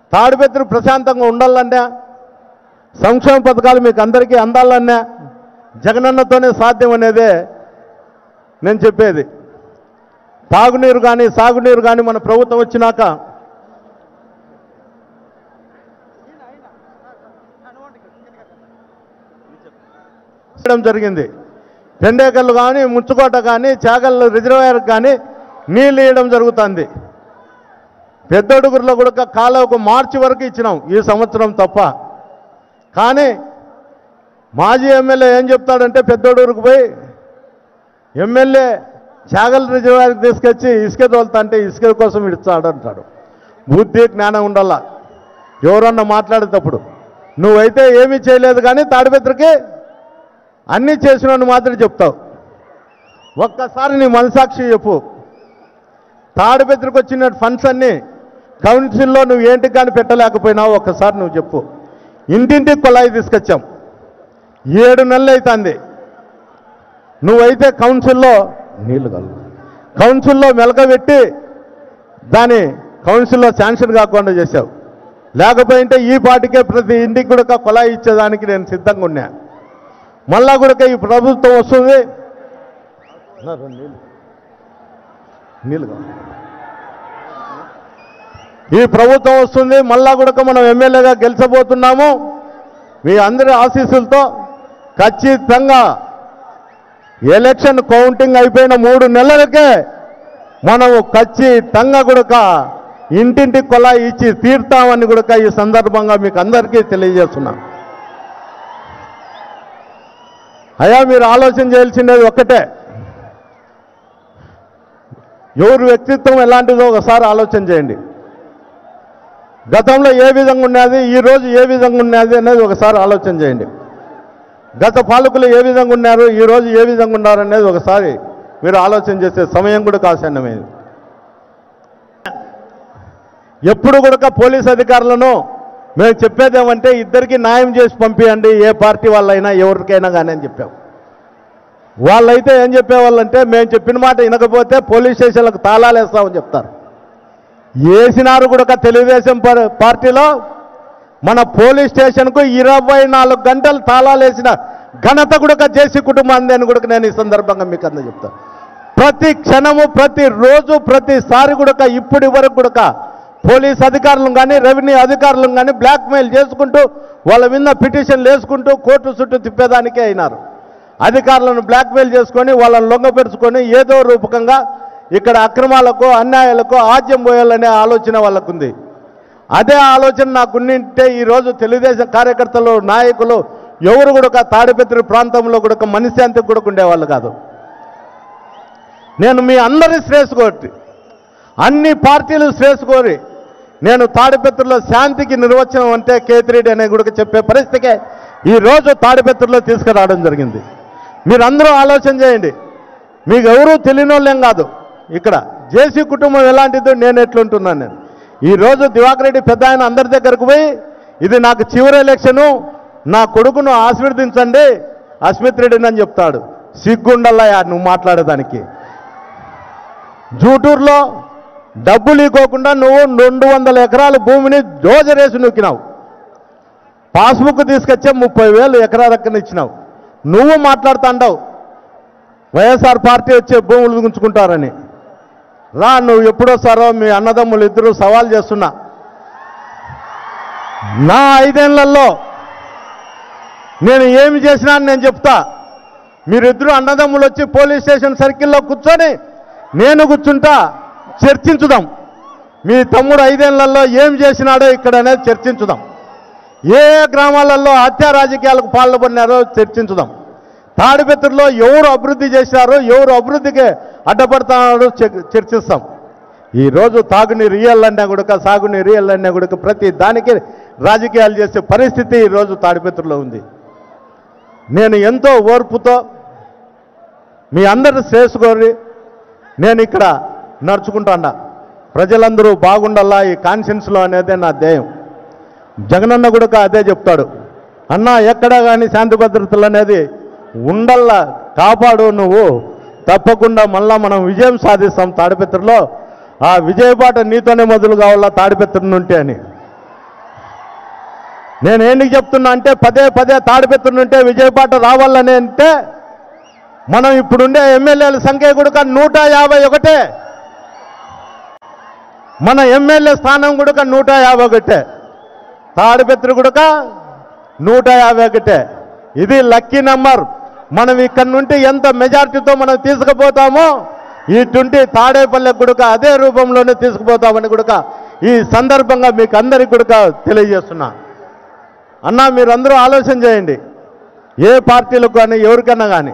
తాడిపెత్తులు ప్రశాంతంగా ఉండాలన్నా సంక్షేమ పథకాలు మీకు అందరికీ అందాలన్నా జగనన్నతోనే సాధ్యం అనేదే నేను చెప్పేది తాగునీరు కానీ సాగునీరు కానీ మన ప్రభుత్వం వచ్చినాక చేయడం జరిగింది పెండేకల్లు కానీ ముచ్చుకోట కానీ చాగల్లు రిజర్వాయర్ కానీ నీళ్ళు ఇవ్వడం జరుగుతుంది పెద్దడుగురులో కూడా కాలువకు మార్చి వరకు ఇచ్చినాం ఈ సంవత్సరం తప్ప కానీ మాజీ ఎమ్మెల్యే ఏం చెప్తాడంటే పెద్దడుగురికి పోయి ఎమ్మెల్యే చాగల్ రిజర్వాయర్కి తీసుకొచ్చి ఇసుక తోలుతా అంటే ఇసుక కోసం ఇడుస్తాడంటాడు బుద్ధి జ్ఞానం ఉండాల ఎవరన్నా మాట్లాడేటప్పుడు నువ్వైతే ఏమీ చేయలేదు కానీ తాడిపెత్రకి అన్నీ చేసినట్టు మాత్రం చెప్తావు ఒక్కసారి నీ మనసాక్షి చెప్పు తాడిపెత్రకు వచ్చిన ఫండ్స్ అన్నీ కౌన్సిల్లో నువ్వు ఏంటికి కానీ పెట్టలేకపోయినావు ఒక్కసారి నువ్వు చెప్పు ఇంటింటికి కుళాయి తీసుకొచ్చాం ఏడు నెలలు అవుతుంది నువ్వైతే కౌన్సిల్లో నీళ్లు కలు కౌన్సిల్లో మెలకబెట్టి దాని కౌన్సిల్లో శాంక్షన్ కాకుండా చేశావు లేకపోయింటే ఈ పాటికే ప్రతి ఇంటికి కూడా కుళాయి ఇచ్చేదానికి నేను సిద్ధంగా ఉన్నా మళ్ళా కూడా ఈ ప్రభుత్వం వస్తుంది నా రెండు నీళ్ళు నీళ్ళు కావాలి. ఈ ప్రభుత్వం వస్తుంది మళ్ళా కూడా మనం ఎమ్మెల్యేగా గెలిచబోతున్నాము మీ అందరి ఆశీస్సులతో ఖచ్చితంగా ఎలక్షన్ కౌంటింగ్ అయిపోయిన మూడు నెలలకే మనము ఖచ్చితంగా కూడా ఇంటింటి కొలాయి ఇచ్చి తీర్తామని కూడా ఈ సందర్భంగా మీకు అందరికీ తెలియజేస్తున్నాం అయ్యా మీరు ఆలోచన చేయాల్సిండేది ఒక్కటే ఎవరి వ్యక్తిత్వం ఎలాంటిదో ఒకసారి ఆలోచన చేయండి గతంలో ఏ విధంగా ఉన్నది ఈ రోజు ఏ విధంగా ఉన్నది అనేది ఒకసారి ఆలోచన చేయండి గత పాలకులు ఏ విధంగా ఉన్నారు ఈ రోజు ఏ విధంగా ఉన్నారు అనేది ఒకసారి మీరు ఆలోచన చేసే సమయం కూడా కాసన్నమైంది ఎప్పుడు కూడా పోలీస్ అధికారులను మేము చెప్పేదేమంటే ఇద్దరికి న్యాయం చేసి పంపించండి ఏ పార్టీ వాళ్ళైనా ఎవరికైనా కానీ అని చెప్పాం వాళ్ళైతే ఏం చెప్పేవాళ్ళంటే మేము చెప్పిన మాట వినకపోతే పోలీస్ స్టేషన్లకు తాళాలు వేస్తామని చెప్తారు వేసినారు కూడా తెలుగుదేశం పా- పార్టీలో మన పోలీస్ స్టేషన్కు ఇరవై నాలుగు గంటలు తాళాలు వేసిన ఘనత కూడా జేసీ కుటుంబాన్ని అని కూడా నేను ఈ సందర్భంగా మీకు అంద చెప్తాను ప్రతి క్షణము ప్రతి రోజు ప్రతిసారి కూడా ఇప్పటి వరకు కూడా పోలీస్ అధికారులను కానీ రెవెన్యూ అధికారులను కానీ బ్లాక్మెయిల్ చేసుకుంటూ వాళ్ళ మీద పిటిషన్లు వేసుకుంటూ కోర్టు చుట్టూ తిప్పేదానికే అయినారు అధికారులను బ్లాక్మెయిల్ చేసుకొని వాళ్ళని లొంగపెరుచుకొని ఏదో రూపకంగా ఇక్కడ అక్రమాలకు అన్యాయాలకు ఆజ్యం పోయాలనే ఆలోచన వాళ్ళకుంది అదే ఆలోచన నాకున్నింటే ఈరోజు తెలుగుదేశం కార్యకర్తలు నాయకులు ఎవరు కూడా తాడిపత్రి ప్రాంతంలో కూడా మనశ్శాంతికి కూడా ఉండేవాళ్ళు కాదు నేను మీ అందరి శ్రేయస్ కోరి అన్ని పార్టీలు శ్రేయస్ కోరి నేను తాడిపత్రిలో శాంతికి నిర్వచనం అంటే కేతిరెడ్డి అనే కూడా చెప్పే పరిస్థితికే ఈరోజు తాడిపత్రిలో తీసుకురావడం జరిగింది మీరందరూ ఆలోచన చేయండి మీకు ఎవరూ తెలియని వాళ్ళేం కాదు ఇక్కడ జేసీ కుటుంబం ఎలాంటిదో నేను ఎట్లుంటున్నాను నేను ఈరోజు దివాకర్ రెడ్డి పెద్ద ఆయన అందరి దగ్గరకు పోయి ఇది నాకు చివరి ఎలక్షను నా కొడుకును ఆశీర్వదించండి అస్మిత్ రెడ్డిని అని చెప్తాడు సిగ్గుండల్లయా నువ్వు మాట్లాడేదానికి జూటూరులో డబ్బులు ఇవ్వకుండా నువ్వు రెండు వందల ఎకరాల భూమిని జోజరేసి నొక్కినావు పాస్బుక్ తీసుకొచ్చే ముప్పై వేలు ఎకరాలక్కన ఇచ్చినావు నువ్వు మాట్లాడుతాండావు వైఎస్ఆర్ పార్టీ వచ్చే భూములు గుంచుకుంటారని రా నువ్వు ఎప్పుడొస్తారో మీ అన్నదమ్ములు ఇద్దరు సవాల్ చేస్తున్నా నా ఐదేళ్లలో నేను ఏమి చేసినా అని నేను చెప్తా మీరిద్దరు అన్నదమ్ములు వచ్చి పోలీస్ స్టేషన్ సర్కిల్లో కూర్చొని నేను కూర్చుంటా చర్చించుదాం మీ తమ్ముడు ఐదేళ్లలో ఏం చేసినాడో ఇక్కడ అనేది చర్చించుదాం ఏ ఏ గ్రామాలలో హత్యా రాజకీయాలకు పాల్పడినారో చర్చించుదాం తాడిపెత్తుల్లో ఎవరు అభివృద్ధి చేశారో ఎవరు అభివృద్ధికి అడ్డపడుతున్నారో చ- చర్చిస్తాం ఈరోజు తాగునీరు ఇయ్యాలన్నా కూడా సాగునీరు ఇయ్యాలన్నా కూడా ప్రతి దానికి రాజకీయాలు చేసే పరిస్థితి ఈరోజు తాడిపెత్తుల్లో ఉంది నేను ఎంతో ఓర్పుతో మీ అందరు చేసుకోరి నేను ఇక్కడ నడుచుకుంటాండా ప్రజలందరూ బాగుండాలా ఈ కాన్షియన్స్లో అనేదే నా ధ్యేయం జగనన్న కూడా అదే చెప్తాడు అన్న ఎక్కడ కానీ శాంతి భద్రతలు అనేది ఉండల్లా కాపాడు నువ్వు తప్పకుండా మళ్ళా మనం విజయం సాధిస్తాం తాడిపత్రిలో ఆ విజయబాట నీతోనే మొదలు కావాలా తాడిపత్రి నుండి అని నేను ఏంటికి చెప్తున్నా అంటే పదే పదే తాడిపెత్తునుంటే విజయపాట రావాలని అంటే మనం ఇప్పుడుండే ఎమ్మెల్యేల సంఖ్య కూడా నూట యాభై ఒకటే మన ఎమ్మెల్యే స్థానం కూడా నూట యాభై ఒకటే తాడిపెత్తులు కూడా నూట యాభై ఒకటే ఇది లక్కీ నెంబర్ మనం ఇక్కడి నుండి ఎంత మెజార్టీతో మనం తీసుకుపోతామో ఇటుంటి తాడేపల్లె గుడక అదే రూపంలోనే తీసుకుపోతామని గుడక ఈ సందర్భంగా మీకు అందరికి గుడక తెలియజేస్తున్నా అన్నా మీరందరూ ఆలోచన చేయండి ఏ పార్టీలకు కానీ ఎవరికన్నా కానీ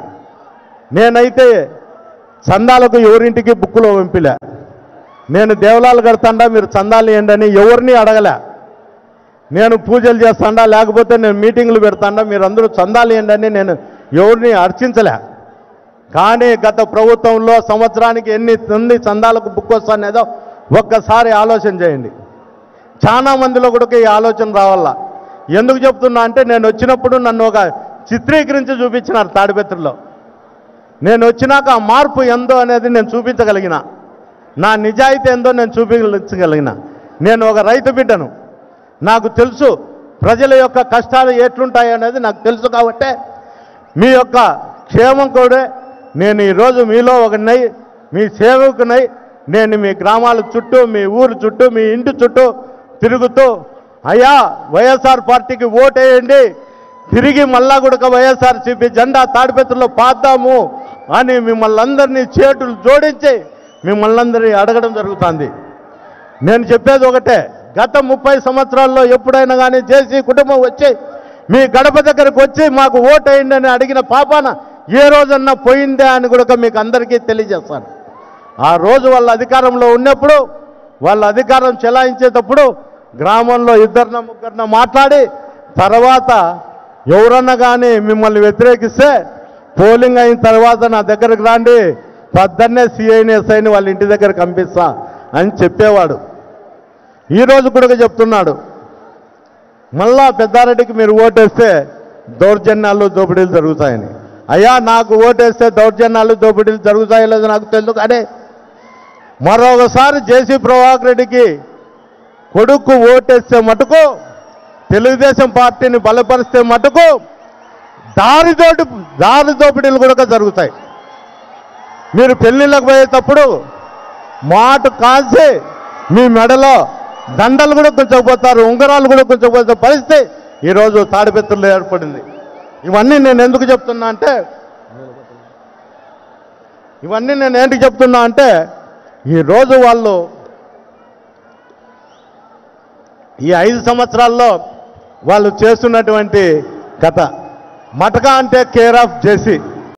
నేనైతే చందాలకు ఎవరింటికి బుక్కులో పంపిలే నేను దేవలాలు కడతాండా మీరు చందాలు ఇవ్వండి అని ఎవరిని అడగలే నేను పూజలు చేస్తాండా లేకపోతే నేను మీటింగ్లు పెడతాండా మీరు అందరూ చందాలు ఇవ్వండి అని నేను ఎవరిని అర్చించలే కానీ గత ప్రభుత్వంలో సంవత్సరానికి ఎన్ని ఎన్ని చందాలకు బుక్ వస్తానేదో ఒక్కసారి ఆలోచన చేయండి చాలా మందిలో కూడా ఈ ఆలోచన రావాల ఎందుకు చెప్తున్నా అంటే నేను వచ్చినప్పుడు నన్ను ఒక చిత్రీకరించి చూపించినారు తాడిపత్రిలో నేను వచ్చినాక ఆ మార్పు ఎందో అనేది నేను చూపించగలిగిన నా నిజాయితీ ఏందో నేను చూపించగలిగిన నేను ఒక రైతు బిడ్డను నాకు తెలుసు ప్రజల యొక్క కష్టాలు ఎట్లుంటాయి అనేది నాకు తెలుసు కాబట్టే మీ యొక్క క్షేమం కూడా నేను ఈరోజు మీలో ఒకనై మీ సేవకునై నేను మీ గ్రామాల చుట్టూ మీ ఊరు చుట్టూ మీ ఇంటి చుట్టూ తిరుగుతూ అయ్యా వైఎస్ఆర్ పార్టీకి ఓటేయండి తిరిగి మళ్ళా కూడా వైఎస్ఆర్సీపీ జెండా తాడిపెత్తులో పాద్దాము అని మిమ్మల్ని అందరినీ చేతులు జోడించి మిమ్మల్ని అందరినీ అడగడం జరుగుతుంది నేను చెప్పేది ఒకటే గత ముప్పై సంవత్సరాల్లో ఎప్పుడైనా కానీ చేసి కుటుంబం వచ్చి మీ గడప దగ్గరకు వచ్చి మాకు ఓటేయండి అని అడిగిన పాపాన ఏ రోజన్నా పోయిందే అని కూడా మీకు అందరికీ తెలియజేస్తాను ఆ రోజు వాళ్ళ అధికారంలో ఉన్నప్పుడు వాళ్ళ అధికారం చెలాయించేటప్పుడు గ్రామంలో ఇద్దరిన ముగ్గురిన మాట్లాడి తర్వాత ఎవరన్నా కానీ మిమ్మల్ని వ్యతిరేకిస్తే పోలింగ్ అయిన తర్వాత నా దగ్గరకు రాండి పొద్దున్నే సిఐని ఎస్ఐని వాళ్ళ ఇంటి దగ్గర పంపిస్తా అని చెప్పేవాడు ఈరోజు కూడా చెప్తున్నాడు మళ్ళా పెద్దారెడ్డికి మీరు ఓటేస్తే దౌర్జన్యాలు దోపిడీలు జరుగుతాయని అయ్యా నాకు ఓటేస్తే దౌర్జన్యాలు దోపిడీలు జరుగుతాయో లేదో నాకు తెలుసు కానీ మరొకసారి జేసీ ప్రభాకర్ రెడ్డికి కొడుకు ఓటేస్తే మటుకు తెలుగుదేశం పార్టీని బలపరిస్తే మటుకు దారిదోటి దారి దోపిడీలు కూడా జరుగుతాయి మీరు పెళ్లిళ్ళకు పోయేటప్పుడు మాట కాల్చి మీ మెడలో దండలు కూడా కొంచెపోతారు ఉంగరాలు కూడా కొంచెపోతే పరిస్థితి ఈరోజు తాడిపెత్తుల్లో ఏర్పడింది ఇవన్నీ నేను ఎందుకు చెప్తున్నా అంటే ఇవన్నీ నేను ఏంటి చెప్తున్నా అంటే ఈరోజు వాళ్ళు ఈ ఐదు సంవత్సరాల్లో వాళ్ళు చేస్తున్నటువంటి కథ మటక అంటే కేర్ ఆఫ్ జేసీ